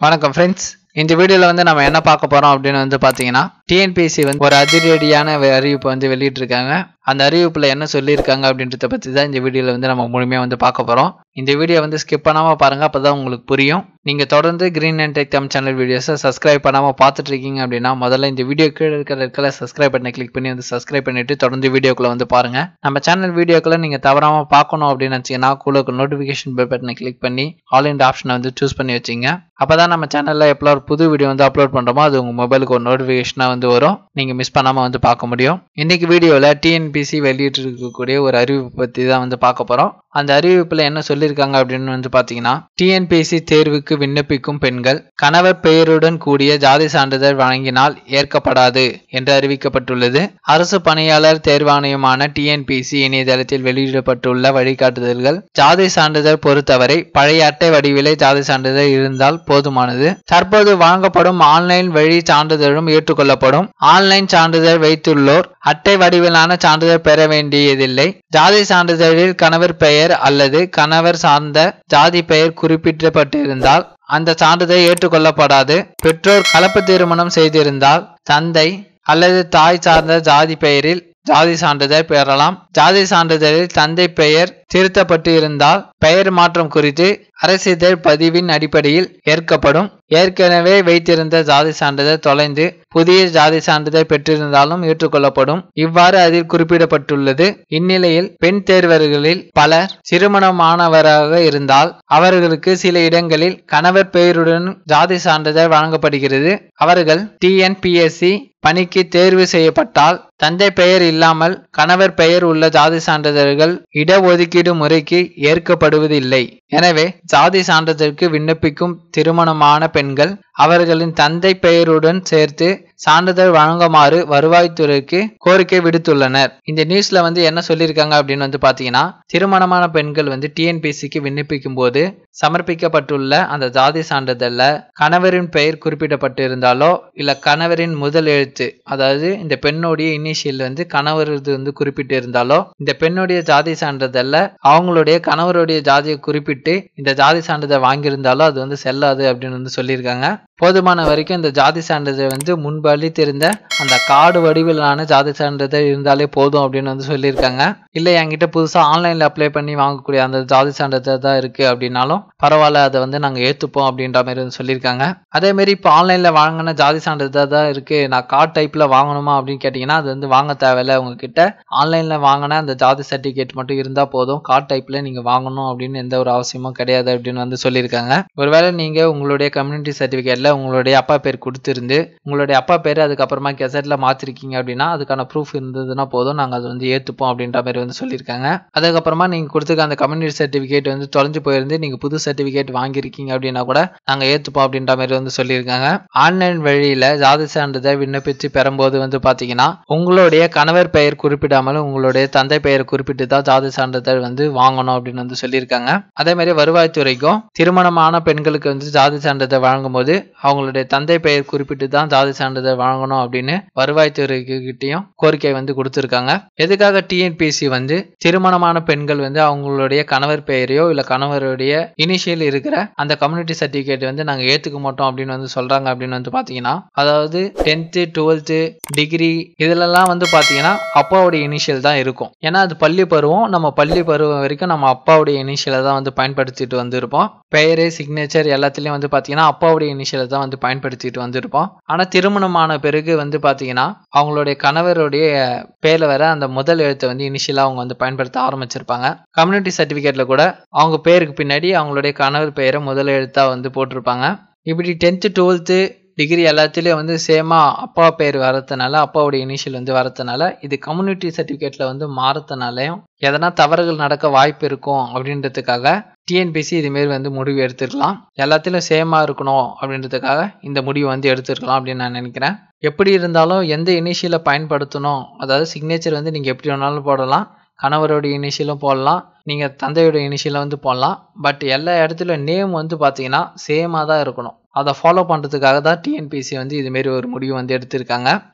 வணக்கம் ஃப்ரெண்ட்ஸ் இந்த வீடியோவில் வந்து நம்ம என்ன பார்க்க போகிறோம் அப்படின்னு வந்து பார்த்தீங்கன்னா டிஎன்பிஎஸ்சி வந்து ஒரு அதிரடியான வே- அறிவிப்பை வந்து வெளியிட்டிருக்காங்க அந்த அறிவிப்பில் என்ன சொல்லியிருக்காங்க அப்படின்றத பற்றி தான் இந்த வீடியோவில் வந்து நம்ம முழுமையாக வந்து பார்க்க போகிறோம் இந்த வீடியோ வந்து ஸ்கிப் பண்ணாமல் பாருங்கள் அப்போ தான் உங்களுக்கு புரியும் நீங்கள் தொடர்ந்து கிரீன் அண்ட் டெக் தம் சேனல் வீடியோஸை சப்ஸ்கிரைப் பண்ணாமல் பார்த்துட்டு இருக்கீங்க அப்படின்னா முதல்ல இந்த வீடியோ கீழே இருக்கிற இருக்கிற சப்ஸ்கிரைப் பட்டனை கிளிக் பண்ணி வந்து சப்ஸ்கிரைப் பண்ணிட்டு தொடர்ந்து வீடியோக்குள்ள வந்து பாருங்கள் நம்ம சேனல் வீடியோக்களை நீங்கள் தவறாமல் பார்க்கணும் அப்படின்னு நினச்சிங்கன்னா கூட நோட்டிஃபிகேஷன் பெல் பட்டனை கிளிக் பண்ணி ஆல் இண்ட் ஆப்ஷனை வந்து சூஸ் பண்ணி வச்சிங்க அப்போ தான் நம்ம சேனலில் எப்போ ஒரு புது வீடியோ வந்து அப்லோட் பண்ணுறோமோ அது உங்கள் மொபைலுக்கு ஒரு நோட்டிஃபிகேஷனாக வந்து வரும் நீங்கள் மிஸ் பண்ணாமல் வந்து பார்க்க முடியும் இன்னைக்கு வீடியோவில் டிஎன்பிசி வெளியிட்டிருக்கக்கூடிய ஒரு அறிவிப்பு பற்றி தான் வந்து பார்க்க போகிறோம் அந்த அறிவிப்பில் என்ன சொல்லியிருக்காங்க அப்படின்னு வந்து பார்த்தீங்கன்னா டிஎன்பிசி தேர்வுக்கு விண்ணப்பிக்கும் பெண்கள் கணவர் பெயருடன் கூடிய ஜாதி சான்றிதழ் வழங்கினால் ஏற்கப்படாது என்று அறிவிக்கப்பட்டுள்ளது அரசு பணியாளர் தேர்வாணையமான டிஎன்பிசி இணையதளத்தில் வெளியிடப்பட்டுள்ள வழிகாட்டுதல்கள் ஜாதி சான்றிதழ் பொறுத்தவரை பழைய அட்டை வடிவிலே ஜாதி சான்றிதழ் இருந்தால் போதுமானது தற்போது வழங்கப்படும் ஆன்லைன் வழி சான்றிதழும் ஏற்றுக்கொள்ளப்படும் ஆன்லைன் சான்றிதழ் வைத்துள்ளோர் அட்டை வடிவிலான சான்றிதழ் பெற வேண்டியதில்லை ஜாதி சான்றிதழில் கணவர் பெயர் அல்லது கணவர் சார்ந்த ஜாதி பெயர் குறிப்பிடப்பட்டிருந்தால் அந்த சான்றிதழ் ஏற்றுக்கொள்ளப்படாது பெற்றோர் கலப்பு திருமணம் செய்திருந்தால் தந்தை அல்லது தாய் சார்ந்த ஜாதி பெயரில் ஜாதி சான்றிதழ் பெறலாம் ஜாதி சான்றிதழில் தந்தை பெயர் திருத்தப்பட்டு இருந்தால் பெயர் மாற்றம் குறித்து அரசிதழ் பதிவின் அடிப்படையில் ஏற்கப்படும் ஏற்கனவே வைத்திருந்த ஜாதி சான்றிதழ் தொலைந்து புதிய ஜாதி சான்றிதழ் பெற்றிருந்தாலும் ஏற்றுக்கொள்ளப்படும் இவ்வாறு அதில் குறிப்பிடப்பட்டுள்ளது இந்நிலையில் பெண் தேர்வர்களில் பலர் திருமணமானவராக இருந்தால் அவர்களுக்கு சில இடங்களில் கணவர் பெயருடன் ஜாதி சான்றிதழ் வழங்கப்படுகிறது அவர்கள் டிஎன்பிஎஸ்சி பணிக்கு தேர்வு செய்யப்பட்டால் தந்தை பெயர் இல்லாமல் கணவர் பெயர் உள்ள ஜாதி சான்றிதழ்கள் இடஒதுக்கீடு முறைக்கு ஏற்கப்படுவதில்லை எனவே ஜாதி சான்றிதழுக்கு விண்ணப்பிக்கும் திருமணமான பெண்கள் அவர்களின் தந்தை பெயருடன் சேர்த்து சான்றிதழ் வழங்குமாறு வருவாய்த்துறைக்கு கோரிக்கை விடுத்துள்ளனர் இந்த நியூஸ்ல வந்து என்ன சொல்லியிருக்காங்க அப்படின்னு வந்து பாத்தீங்கன்னா திருமணமான பெண்கள் வந்து டிஎன்பிசிக்கு விண்ணப்பிக்கும் போது சமர்ப்பிக்கப்பட்டுள்ள அந்த ஜாதி சான்றிதழ்ல கணவரின் பெயர் குறிப்பிடப்பட்டிருந்தாலோ இல்ல கணவரின் முதல் எழுத்து அதாவது இந்த பெண்ணுடைய இனிஷியல் வந்து கணவரது வந்து குறிப்பிட்டு இருந்தாலோ இந்த பெண்ணுடைய ஜாதி சான்றிதழ்ல அவங்களுடைய கணவருடைய ஜாதியை குறிப்பிட்டு இந்த ஜாதி சான்றிதழ் வாங்கியிருந்தாலோ அது வந்து செல்லாது அப்படின்னு வந்து சொல்லியிருக்காங்க போதுமான வரைக்கும் இந்த ஜாதி சான்றிதழ் வந்து முன்பு அளித்திருந்த அந்த கார்டு வடிவிலான ஜாதி சான்றிதழ் இருந்தாலே போதும் அப்படின்னு வந்து சொல்லியிருக்காங்க இல்லை என்கிட்ட புதுசாக ஆன்லைனில் அப்ளை பண்ணி வாங்கக்கூடிய அந்த ஜாதி சான்றிதழ் தான் இருக்குது அப்படின்னாலும் பரவாயில்ல அதை வந்து நாங்கள் ஏற்றுப்போம் அப்படின்ற மாதிரி வந்து சொல்லியிருக்காங்க அதே மாதிரி இப்போ ஆன்லைனில் வாங்கின ஜாதி சான்றிதழ் தான் இருக்குது நான் கார்டு டைப்பில் வாங்கணுமா அப்படின்னு கேட்டிங்கன்னா அது வந்து வாங்க தேவையில்ல உங்ககிட்ட ஆன்லைனில் வாங்கின அந்த ஜாதி சர்டிஃபிகேட் மட்டும் இருந்தால் போதும் கார்டு டைப்பில் நீங்கள் வாங்கணும் அப்படின்னு எந்த ஒரு அவசியமும் கிடையாது அப்படின்னு வந்து சொல்லியிருக்காங்க ஒருவேளை நீங்கள் உங்களுடைய கம்யூனிட்டி சர்டிஃபிகேட்டில் உங்களுடைய அப்பா பேர் கொடுத்துருந்து உங்களுடைய அப்பா பேர் அதுக்கப்புறமா கெசட்டில் மாற்றிருக்கீங்க அப்படின்னா அதுக்கான ப்ரூஃப் இருந்ததுன்னா போதும் நாங்கள் அதை வந்து ஏற்றுப்போம் அப்படின்ற மாதிரி வந்து சொல்லியிருக்காங்க அதுக்கப்புறமா நீங்கள் கொடுத்துருக்க அந்த கம்யூனிட்டி சர்டிஃபிகேட் வந்து தொலைஞ்சு போயிருந்து நீங்கள் புது சர்டிஃபிகேட் வாங்கியிருக்கீங்க அப்படின்னா கூட நாங்கள் ஏற்றுப்போம் அப்படின்ற மாதிரி வந்து சொல்லியிருக்காங்க ஆன்லைன் வழியில் ஜாதி சான்றிதழ் விண்ணப்பித்து பெறும்போது வந்து பார்த்தீங்கன்னா உங்களுடைய கணவர் பெயர் குறிப்பிடாமல் உங்களுடைய தந்தை பெயர் குறிப்பிட்டு தான் ஜாதி சான்றிதழ் வந்து வாங்கணும் அப்படின்னு வந்து சொல்லியிருக்காங்க அதே மாதிரி வருவாய்த்துறைக்கும் திருமணமான பெண்களுக்கு வந்து ஜாதி சான்றிதழ் வழங்கும் போது அவங்களுடைய தந்தை பெயர் குறிப்பிட்டு தான் ஜாதி சான்றிதழ் வழங்கணும் அப்படின்னு வருவாய்த்துறைக்கு கிட்டயும் கோரிக்கை வந்து கொடுத்துருக்காங்க எதுக்காக டிஎன்பிசி வந்து திருமணமான பெண்கள் வந்து அவங்களுடைய கணவர் பெயரையோ இல்ல கணவருடைய இனிஷியல் இருக்கிற அந்த கம்யூனிட்டி சர்டிபிகேட் வந்து நாங்க ஏத்துக்க மாட்டோம் அப்படின்னு வந்து சொல்றாங்க அப்படின்னு வந்து பாத்தீங்கன்னா அதாவது டென்த்து டுவெல்த்து டிகிரி இதுலலாம் வந்து பாத்தீங்கன்னா அப்பாவுடைய இனிஷியல் தான் இருக்கும் ஏன்னா அது பள்ளி பருவம் நம்ம பள்ளி பருவம் வரைக்கும் நம்ம அப்பாவுடைய இனிஷியலை தான் வந்து பயன்படுத்திட்டு வந்திருப்போம் பெயரு சிக்னேச்சர் எல்லாத்துலயும் வந்து பாத்தீங்கன்னா அப்பாவுடைய இனிஷியலை தான் வந்து பயன்படுத்திட்டு வந்திருப்போம் ஆனா திருமணமான பிறகு வந்து பாத்தீங்கன்னா அவங்களுடைய கணவருடைய பேர்ல வர அந்த முதல் எழுத்தை வந்து இனிஷியலா அவங்க வந்து பயன்படுத்த ஆரம்பிச்சிருப்பாங்க கம்யூனிட்டி சர்டிபிகேட்ல கூட அவங்க பேருக்கு பின்னாடி அவங்களுடைய கணவர் பெயரை முதல் எழுத்தா வந்து போட்டிருப்பாங்க இப்படி டென்த்து டுவெல்த்து டிகிரி எல்லாத்துலேயும் வந்து சேமா அப்பா பேர் வரதுனால அப்பாவுடைய இனிஷியல் வந்து வரதுனால இது கம்யூனிட்டி சர்டிஃபிகேட்ல வந்து மாறதுனாலையும் எதனா தவறுகள் நடக்க வாய்ப்பு இருக்கும் அப்படின்றதுக்காக டிஎன்பிசி இதுமாரி வந்து முடிவு எடுத்துருக்கலாம் எல்லாத்துலேயும் சேமாக இருக்கணும் அப்படின்றதுக்காக இந்த முடிவு வந்து எடுத்துருக்கலாம் அப்படின்னு நான் நினைக்கிறேன் எப்படி இருந்தாலும் எந்த இனிஷியலை பயன்படுத்தணும் அதாவது சிக்னேச்சர் வந்து நீங்கள் எப்படி வேணாலும் போடலாம் கணவரோட இனிஷியலும் போடலாம் நீங்கள் தந்தையோட இனிஷியலும் வந்து போடலாம் பட் எல்லா இடத்துலையும் நேம் வந்து பார்த்தீங்கன்னா சேமாக தான் இருக்கணும் அதை ஃபாலோ பண்ணுறதுக்காக தான் டிஎன்பிசி வந்து இதுமாரி ஒரு முடிவு வந்து எடுத்திருக்காங்க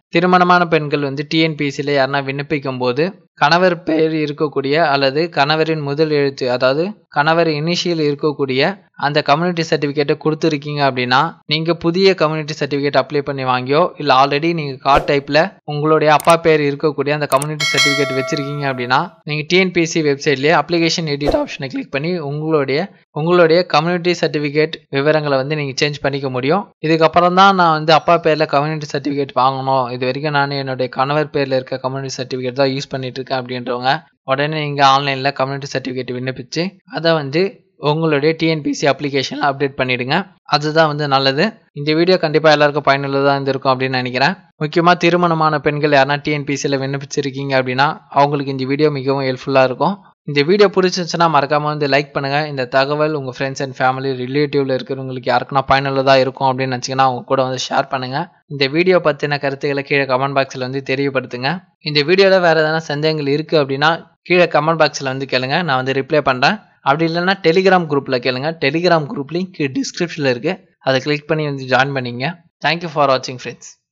திருமணமான பெண்கள் வந்து டிஎன்பிஎஸ்சியில் யாருன்னா விண்ணப்பிக்கும் போது கணவர் பெயர் இருக்கக்கூடிய அல்லது கணவரின் முதல் எழுத்து அதாவது கணவர் இனிஷியல் இருக்கக்கூடிய அந்த கம்யூனிட்டி சர்டிஃபிகேட்டை கொடுத்துருக்கீங்க அப்படின்னா நீங்கள் புதிய கம்யூனிட்டி சர்டிஃபிகேட் அப்ளை பண்ணி வாங்கியோ இல்லை ஆல்ரெடி நீங்கள் கார்ட் டைப்பில் உங்களுடைய அப்பா பேர் இருக்கக்கூடிய அந்த கம்யூனிட்டி சர்டிஃபிகேட் வச்சுருக்கீங்க அப்படின்னா நீங்கள் டிஎன்பிஎஸ்சி வெப்சைட்லேயே அப்ளிகேஷன் எடிட் ஆப்ஷனை கிளிக் பண்ணி உங்களுடைய உங்களுடைய கம்யூனிட்டி சர்டிஃபிகேட் விவரங்களை வந்து நீங்கள் சேஞ்ச் பண்ணிக்க முடியும் இதுக்கப்புறம் தான் நான் வந்து அப்பா பேரில் கம்யூனிட்டி சர்டிஃபிகேட் வாங்கணும் இது வரைக்கும் நான் என்னுடைய கணவர் பேரில் இருக்க கம்யூனிட்டி சர்டிஃபிகேட் தான் யூஸ் பண்ணிட்டு இருக்கேன் அப்படின்றவங்க உடனே நீங்கள் ஆன்லைனில் கம்யூனிட்டி சர்டிஃபிகேட் விண்ணப்பிச்சு அதை வந்து உங்களுடைய டிஎன்பிசி அப்ளிகேஷனில் அப்டேட் பண்ணிடுங்க அதுதான் வந்து நல்லது இந்த வீடியோ கண்டிப்பாக எல்லாருக்கும் பயனுள்ளதாக இருந்திருக்கும் அப்படின்னு நினைக்கிறேன் முக்கியமாக திருமணமான பெண்கள் யாருன்னா டிஎன்பிசியில் விண்ணப்பிச்சிருக்கீங்க அப்படின்னா அவங்களுக்கு இந்த வீடியோ மிகவும் ஹெல்ப்ஃபுல்லாக இருக்கும் இந்த வீடியோ பிடிச்சிருந்துச்சுன்னா மறக்காமல் வந்து லைக் பண்ணுங்கள் இந்த தகவல் உங்கள் ஃப்ரெண்ட்ஸ் அண்ட் ஃபேமிலி ரிலேட்டிவில் இருக்கிறவங்களுக்கு யாருக்குன்னா பயனுள்ளதாக இருக்கும் அப்படின்னு நினச்சிங்கன்னா அவங்க கூட வந்து ஷேர் பண்ணுங்கள் இந்த வீடியோ பற்றின கருத்துக்களை கீழே கமெண்ட் பாக்ஸில் வந்து தெரியப்படுத்துங்க இந்த வீடியோவில் வேறு எதனா சந்தேகங்கள் இருக்குது அப்படின்னா கீழே கமெண்ட் பாக்ஸில் வந்து கேளுங்க நான் வந்து ரிப்ளை பண்ணுறேன் அப்படி இல்லைன்னா டெலிகிராம் குரூப்பில் கேளுங்க டெலிகிராம் குரூப் லிங்க் டிஸ்கிரிப்ஷனில் இருக்குது அதை கிளிக் பண்ணி வந்து ஜாயின் பண்ணிங்க தேங்க்யூ ஃபார் வாட்சிங் ஃப்ரெண்ட்ஸ்